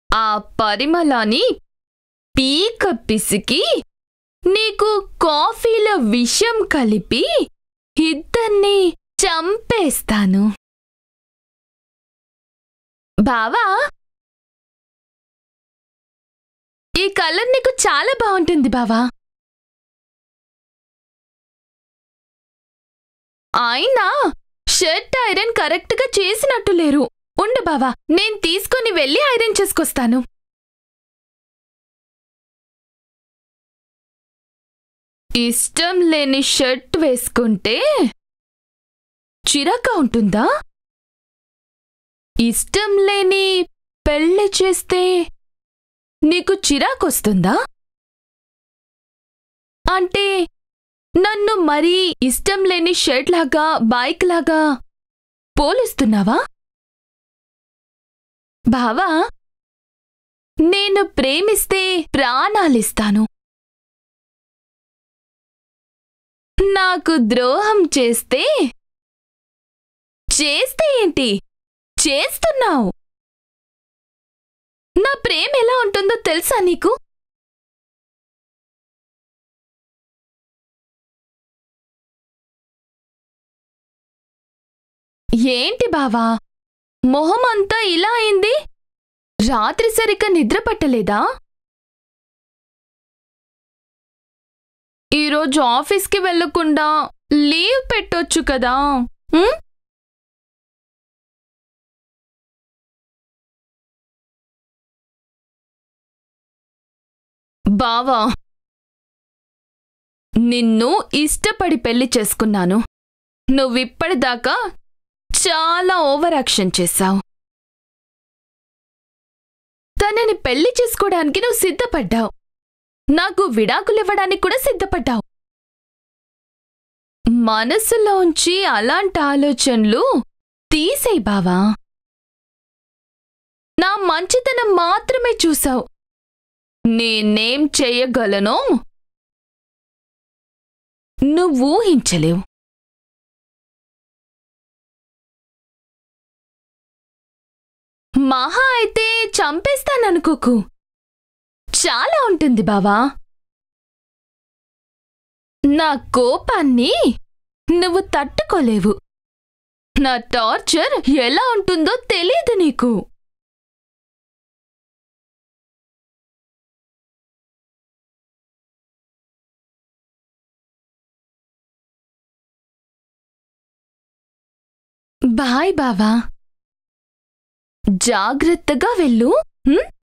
ఆ పరిమళాన్ని పీక పిసికి నీకు కాఫీలో విషం కలిపి ఇద్దరిని చంపేస్తాను బావా ఈ కలర్ నీకు చాలా బాగుంటుంది బావా అయినా షర్ట్ ఐరన్ కరెక్ట్గా చేసినట్టు లేరు ఉండు బావా నేను తీసుకొని వెళ్ళి ఐరన్ చేసుకొస్తాను ఇష్టం లేని షర్ట్ వేసుకుంటే చిరాక ఉంటుందా ఇష్టం లేని పెళ్లి చేస్తే నీకు చిరాకొస్తుందా అంటే నన్ను మరీ ఇష్టం లేని షర్ట్ లాగా బైక్ లాగా పోలిస్తున్నావా బావా నేను ప్రేమిస్తే ప్రాణాలిస్తాను నాకు ద్రోహం చేస్తే చేస్తే ఏంటి చేస్తున్నావు నా ప్రేమ ఎలా ఉంటుందో తెలుసా నీకు ఏంటి బావా మొహం అంతా ఇలా అయింది రాత్రి సరిగ్గా నిద్ర పట్టలేదా ఈరోజు ఆఫీస్కి వెళ్ళకుండా లీవ్ పెట్టొచ్చు కదా ఉం? బావా నిన్ను ఇష్టపడి పెళ్లి చేసుకున్నాను నువ్విప్పటిదాకా చాలా ఓవర్ యాక్షన్ చేశావు తనని పెళ్లి చేసుకోవడానికి నువ్వు సిద్ధపడ్డావు నాకు విడాకులివ్వడానికి కూడా సిద్ధపడ్డావు మనసులోంచి అలాంటి ఆలోచనలు తీసేయ్ బావా నా మంచితనం మాత్రమే చూసావు నేనేం చెయ్యగలనో నువ్వు ఊహించలేవు మహా అయితే చంపేస్తాననుకోకు చాలా ఉంటుంది బావా నా కోపాన్ని నువ్వు తట్టుకోలేవు నా టార్చర్ ఎలా ఉంటుందో తెలీదు నీకు బాయ్ బావా జాగ్రత్తగా వెళ్ళు హ్మ్?